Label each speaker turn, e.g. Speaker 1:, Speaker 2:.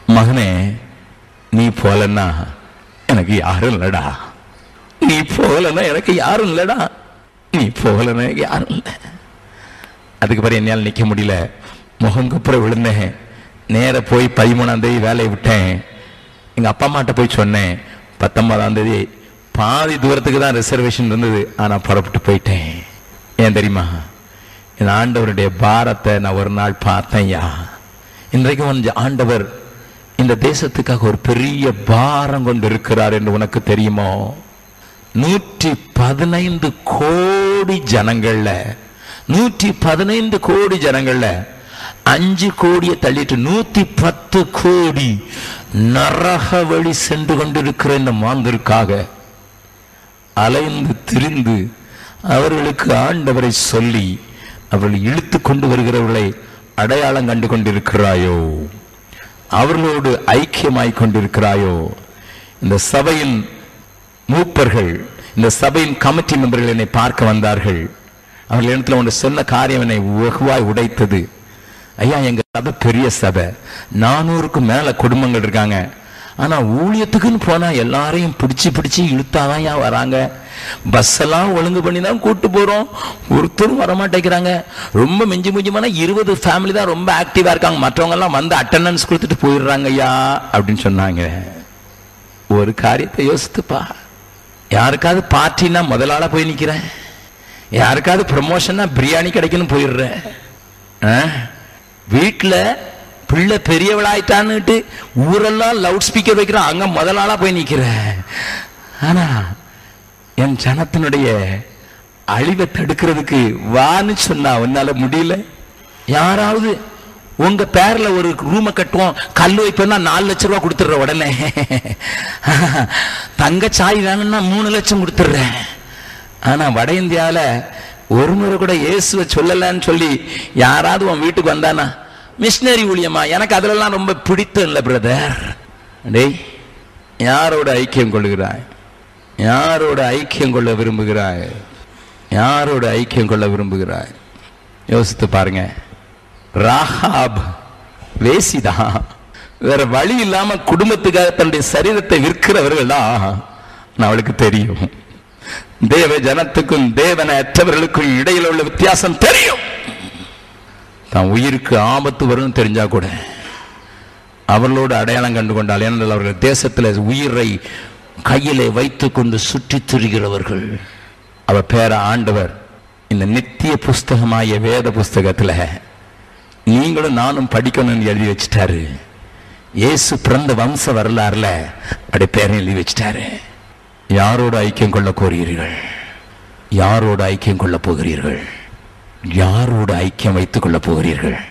Speaker 1: மகனே நீ போலன்னா எனக்கு யாரும் இல்லடா நீ போகலன்னா எனக்கு யாரும் இல்லடா நீ போகலன்னா எனக்கு யாரும் இல்லை அதுக்கு பிறகு என்னால் நிற்க முடியல முகம் குப்புற விழுந்தேன் நேர போய் பதிமூணாம் தேதி வேலையை விட்டேன் எங்க அப்பா அம்மாட்ட போய் சொன்னேன் பத்தொன்பதாம் தேதி பாதி தூரத்துக்கு தான் ரிசர்வேஷன் இருந்தது ஆனா புறப்பட்டு போயிட்டேன் ஏன் தெரியுமா இந்த ஆண்டவருடைய பாரத்தை நான் ஒரு நாள் பார்த்தேன்யா இன்றைக்கு கொஞ்சம் ஆண்டவர் இந்த தேசத்துக்காக ஒரு பெரிய பாரம் கொண்டு இருக்கிறார் என்று உனக்கு தெரியுமோ நூற்றி பதினைந்து கோடி ஜனங்கள்ல நூற்றி பதினைந்து கோடி ஜனங்கள்ல அஞ்சு கோடியை தள்ளிட்டு நூத்தி பத்து கோடி நரக வழி சென்று கொண்டிருக்கிற இந்த மாந்திற்காக அலைந்து திரிந்து அவர்களுக்கு ஆண்டவரை சொல்லி அவர்கள் இழுத்து கொண்டு வருகிறவர்களை அடையாளம் கண்டு கொண்டிருக்கிறாயோ அவர்களோடு ஐக்கியமாய் கொண்டிருக்கிறாயோ இந்த சபையின் மூப்பர்கள் இந்த சபையின் கமிட்டி மெம்பர்கள் என்னை பார்க்க வந்தார்கள் அவர்கள் இடத்துல ஒன்று சொன்ன காரியம் என்னை வெகுவாய் உடைத்தது ஐயா எங்க சபை பெரிய சபை நானூறுக்கும் மேல குடும்பங்கள் இருக்காங்க ஆனா ஊழியத்துக்குன்னு போனா எல்லாரையும் பிடிச்சு பிடிச்சு இழுத்தாதான் ஏன் வராங்க பஸ் எல்லாம் ஒழுங்கு பண்ணி தான் கூட்டு போறோம் ஒருத்தரும் வரமாட்டேங்கிறாங்க ரொம்ப மிஞ்சி மிஞ்சுமான இருபது ஃபேமிலி தான் ரொம்ப ஆக்டிவா இருக்காங்க மற்றவங்க எல்லாம் வந்து அட்டண்டன்ஸ் கொடுத்துட்டு போயிடுறாங்க ஐயா அப்படின்னு சொன்னாங்க ஒரு காரியத்தை யோசித்துப்பா யாருக்காவது பார்ட்டினா முதல் ஆளா போய் நிக்கிறேன் யாருக்காவது ப்ரமோஷன்னா பிரியாணி கிடைக்குன்னு போயிடுறேன் ஆ? வீட்டுல பிள்ளை பெரியவளாயிட்டான்னுட்டு ஊரெல்லாம் லவுட் ஸ்பீக்கர் வைக்கிறான் அங்க முதல் ஆளா போய் நிக்கிறேன் ஆனா என் ஜனத்தினுடைய அழிவை தடுக்கிறதுக்கு வான்னு சொன்னா உன்னால முடியல யாராவது உங்க பேர்ல ஒரு ரூமை கட்டுவோம் கல் வைப்பேன்னா நாலு லட்ச ரூபா கொடுத்துடுற உடனே தங்க சாய் வேணும்னா மூணு லட்சம் கொடுத்துடுறேன் ஆனா வட இந்தியால ஒரு முறை கூட இயேசுவை சொல்லலன்னு சொல்லி யாராவது உன் வீட்டுக்கு வந்தானா மிஷினரி ஊழியமா எனக்கு அதுலலாம் ரொம்ப பிடித்தம் இல்லை பிரதர் டேய் யாரோட ஐக்கியம் கொள்ளுகிறாய் யாரோட ஐக்கியம் கொள்ள விரும்புகிறாய் யாரோட ஐக்கியம் கொள்ள விரும்புகிறாய் யோசித்து பாருங்க ராஹாப் வேசிதான் வேற வழி இல்லாம குடும்பத்துக்காக தன்னுடைய சரீரத்தை விற்கிறவர்கள் தான் அவளுக்கு தெரியும் தேவ ஜனத்துக்கும் தேவன அற்றவர்களுக்கும் இடையில உள்ள வித்தியாசம் தெரியும் தான் உயிருக்கு ஆபத்து வரும்னு தெரிஞ்சா கூட அவர்களோடு அடையாளம் கண்டு கொண்டால் ஏனென்றால் அவர்கள் தேசத்தில் உயிரை கையிலே வைத்துக் கொண்டு சுற்றித் திரிகிறவர்கள் அவர் பேர ஆண்டவர் இந்த நித்திய புஸ்தகமாய வேத புஸ்தகத்துல நீங்களும் நானும் படிக்கணும்னு எழுதி வச்சிட்டாரு இயேசு பிறந்த வம்ச வரலாறுல அப்படி பேரை எழுதி வச்சிட்டாரு யாரோட ஐக்கியம் கொள்ள கோருகிறீர்கள் யாரோட ஐக்கியம் கொள்ள போகிறீர்கள் யாரோட ஐக்கியம் வைத்துக் கொள்ள போகிறீர்கள்